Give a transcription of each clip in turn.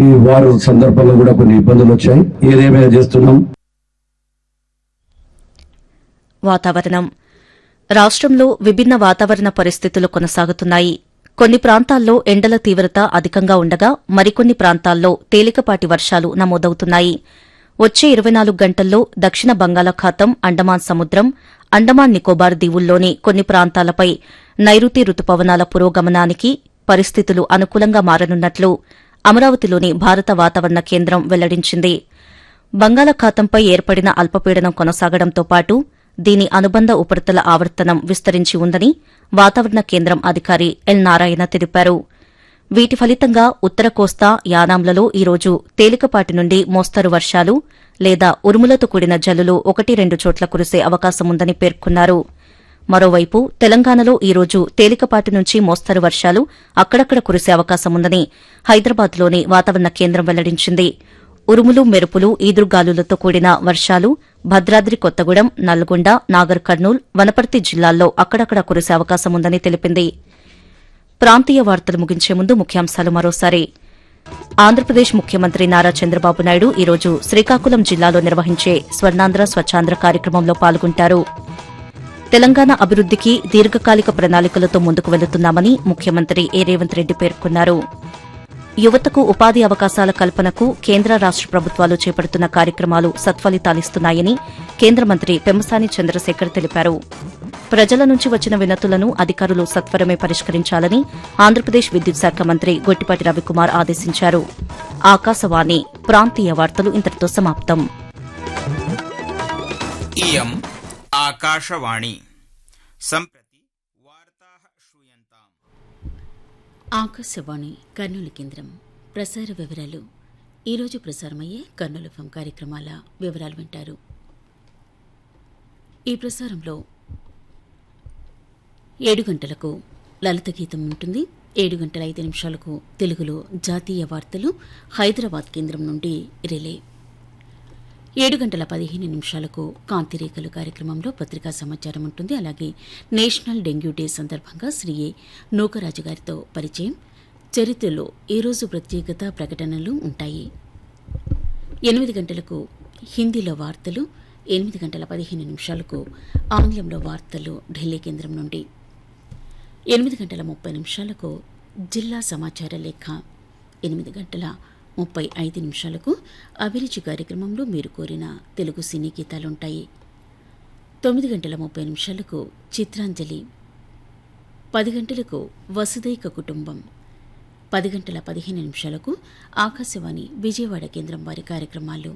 ఈ వారు సందర్భంలో కూడా కొన్ని ఇబ్బందులు వచ్చాయి ఏదేమైనా చేస్తున్నాం వాతావరణం రాష్ట్రంలో విభిన్న వాతావరణ పరిస్థితులు కొనసాగుతున్నాయి కొన్ని ప్రాంతాల్లో ఎండల తీవ్రత అధికంగా ఉండగా మరికొన్ని ప్రాంతాల్లో తేలికపాటి వర్షాలు నమోదవుతున్నాయి వచ్చే ఇరవై నాలుగు గంటల్లో దక్షిణ బంగాళాఖాతం అండమాన్ సముద్రం అండమాన్ నికోబార్ దీవుల్లోని కొన్ని ప్రాంతాలపై నైరుతి రుతుపవనాల పురోగమనానికి పరిస్థితులు అనుకూలంగా మారనున్నట్లు అమరావతిలోని భారత వాతావరణ కేంద్రం వెల్లడించింది బంగాళాఖాతంపై ఏర్పడిన అల్పపీడనం కొనసాగడంతో పాటు దీని అనుబంధ ఉపరితల ఆవర్తనం విస్తరించి ఉందని వాతావరణ కేంద్రం అధికారి ఎల్ నారాయణ తెలిపారు వీటి ఫలితంగా ఉత్తర కోస్తా యానాంలలో ఈరోజు తేలికపాటి నుండి మోస్తరు వర్షాలు లేదా ఉరుములతో కూడిన జల్లులు ఒకటి రెండు చోట్ల కురిసే అవకాశముందని పేర్కొన్నారు మరోవైపు తెలంగాణలో ఈరోజు తేలికపాటి నుంచి మోస్తరు వర్షాలు అక్కడక్కడ కురిసే అవకాశముందని హైదరాబాద్లోని వాతావరణ కేంద్రం వెల్లడించింది ఉరుములు మెరుపులు ఈదురుగాలులతో కూడిన వర్షాలు భద్రాద్రి కొత్తగూడెం నల్గొండ నాగర్ కర్నూల్ వనపర్తి జిల్లాల్లో అక్కడక్కడ కురిసే అవకాశముందని తెలిపింది ప్రాంతీయ వార్తలు ముగించే ముందు ముఖ్యాంశాలు మరోసారి ఆంధ్రప్రదేశ్ ముఖ్యమంత్రి నారా చంద్రబాబు నాయుడు ఈరోజు శ్రీకాకుళం జిల్లాలో నిర్వహించే స్వర్ణాంధ్ర స్వచ్ఛాంధ్ర కార్యక్రమంలో పాల్గొంటారు తెలంగాణ అభివృద్దికి దీర్ఘకాలిక ప్రణాళికలతో ముందుకు వెళుతున్నామని ముఖ్యమంత్రి ఏ రేవంత్ రెడ్డి పేర్కొన్నారు యువతకు ఉపాధి అవకాశాల కల్పనకు కేంద్ర రాష్ట ప్రభుత్వాలు చేపడుతున్న కార్యక్రమాలు సత్ఫలితాలిస్తున్నాయని కేంద్ర మంత్రి పెమ్మసాని చంద్రశేఖర్ తెలిపారు ప్రజల నుంచి వచ్చిన వినతులను అధికారులు సత్వరమే పరిష్కరించాలని ఆంధ్రప్రదేశ్ విద్యుత్ శాఖ మంత్రి గొట్టిపాటి రవికుమార్ ఆదేశించారు ఆకాశవాణి ప్రాంతీయ వార్తలు ఇంతటితో సమాప్తం इयम् आकाशवाणी सम्प्रति वार्ताः श्रूयन्ताम् ఆకాశవాణి కర్నూలు కేంద్రం ప్రసార వివరాలు ఈరోజు ప్రసారమయ్యే కర్నూలు ఎఫ్ఎం కార్యక్రమాల వివరాలు వింటారు ఈ ప్రసారంలో ఏడు గంటలకు లలిత గీతం ఉంటుంది ఏడు గంటల ఐదు నిమిషాలకు తెలుగులో జాతీయ వార్తలు హైదరాబాద్ కేంద్రం నుండి రిలే ఏడు గంటల పదిహేను నిమిషాలకు కాంతిరేఖలు కార్యక్రమంలో పత్రికా సమాచారం ఉంటుంది అలాగే నేషనల్ డెంగ్యూ డే సందర్భంగా శ్రీ ఏ నూకరాజు గారితో పరిచయం చరిత్రలో ఈరోజు ప్రత్యేకత ప్రకటనలు ఉంటాయి ఎనిమిది గంటలకు హిందీలో వార్తలు ఎనిమిది గంటల పదిహేను నిమిషాలకు ఆంగ్లంలో వార్తలు ఢిల్లీ కేంద్రం నుండి ఎనిమిది గంటల ముప్పై నిమిషాలకు జిల్లా సమాచార లేఖ ఎనిమిది గంటల ముప్పై ఐదు నిమిషాలకు అభిరుచి కార్యక్రమంలో మీరు కోరిన తెలుగు సినీ గీతాలుంటాయి తొమ్మిది గంటల ముప్పై నిమిషాలకు చిత్రాంజలి పది గంటలకు వసుదైక కుటుంబం పది గంటల పదిహేను నిమిషాలకు ఆకాశవాణి విజయవాడ కేంద్రం వారి కార్యక్రమాలు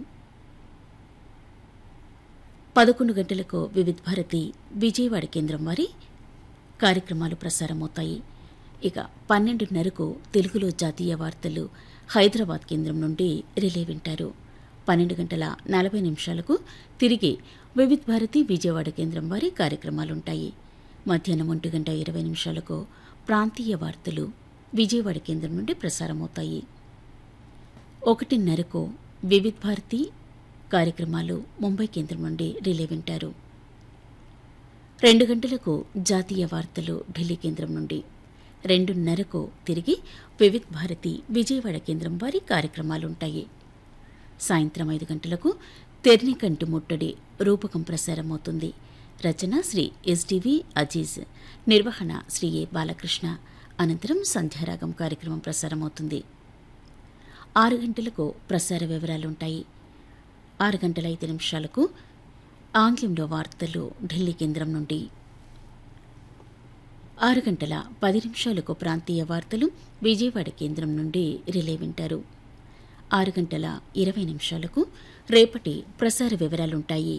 పదకొండు గంటలకు వివిధ భారతి విజయవాడ కేంద్రం వారి కార్యక్రమాలు ప్రసారమవుతాయి ఇక పన్నెండున్నరకు తెలుగులో జాతీయ వార్తలు హైదరాబాద్ కేంద్రం నుండి రిలే వింటారు పన్నెండు గంటల నలభై నిమిషాలకు తిరిగి వివిధ భారతి విజయవాడ కేంద్రం వారి కార్యక్రమాలుంటాయి మధ్యాహ్నం ఒంటి గంట ఇరవై నిమిషాలకు ప్రాంతీయ వార్తలు విజయవాడ కేంద్రం నుండి ప్రసారమవుతాయి ఒకటిన్నరకు వివిధ భారతి కార్యక్రమాలు ముంబై కేంద్రం నుండి రిలే వింటారు రెండు గంటలకు జాతీయ వార్తలు ఢిల్లీ కేంద్రం నుండి రెండున్నరకు తిరిగి వివిధ్ భారతి విజయవాడ కేంద్రం వారి కార్యక్రమాలుంటాయి సాయంత్రం ఐదు గంటలకు తెర్నికంటి ముట్టడి రూపకం ప్రసారమవుతుంది రచన శ్రీ ఎస్డివి అజీజ్ నిర్వహణ శ్రీ ఏ బాలకృష్ణ అనంతరం సంధ్యారాగం కార్యక్రమం ప్రసారమవుతుంది ఆరు గంటలకు ప్రసార వివరాలుంటాయి ఆరు గంటల ఐదు నిమిషాలకు ఆంగ్లంలో వార్తలు ఢిల్లీ కేంద్రం నుండి ఆరు గంటల పది నిమిషాలకు ప్రాంతీయ వార్తలు విజయవాడ కేంద్రం నుండి రిలే వింటారు ఆరు గంటల ఇరవై నిమిషాలకు రేపటి ప్రసార వివరాలుంటాయి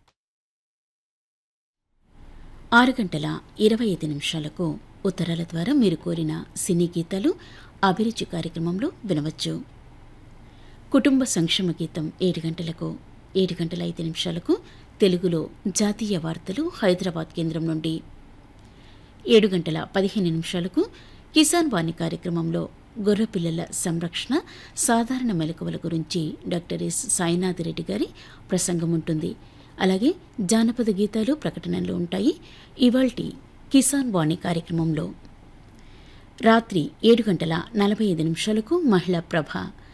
ఆరు గంటల ఇరవై ఐదు నిమిషాలకు ఉత్తరాల ద్వారా మీరు కోరిన సినీ గీతాలు అభిరుచి కార్యక్రమంలో వినవచ్చు కుటుంబ సంక్షేమ గీతం ఏడు గంటలకు ఏడు గంటల ఐదు నిమిషాలకు తెలుగులో జాతీయ వార్తలు హైదరాబాద్ కేంద్రం నుండి ఏడు గంటల పదిహేను నిమిషాలకు కిసాన్ వాణి కార్యక్రమంలో గొర్రెపిల్లల సంరక్షణ సాధారణ మెలకువల గురించి డాక్టర్ ఎస్ సాయినాథ్ రెడ్డి గారి ప్రసంగం ఉంటుంది అలాగే జానపద గీతాలు ప్రకటనలు ఉంటాయి ఇవాల్టి కిసాన్ వాణి కార్యక్రమంలో రాత్రి ఏడు గంటల నలభై ఐదు నిమిషాలకు మహిళా ప్రభ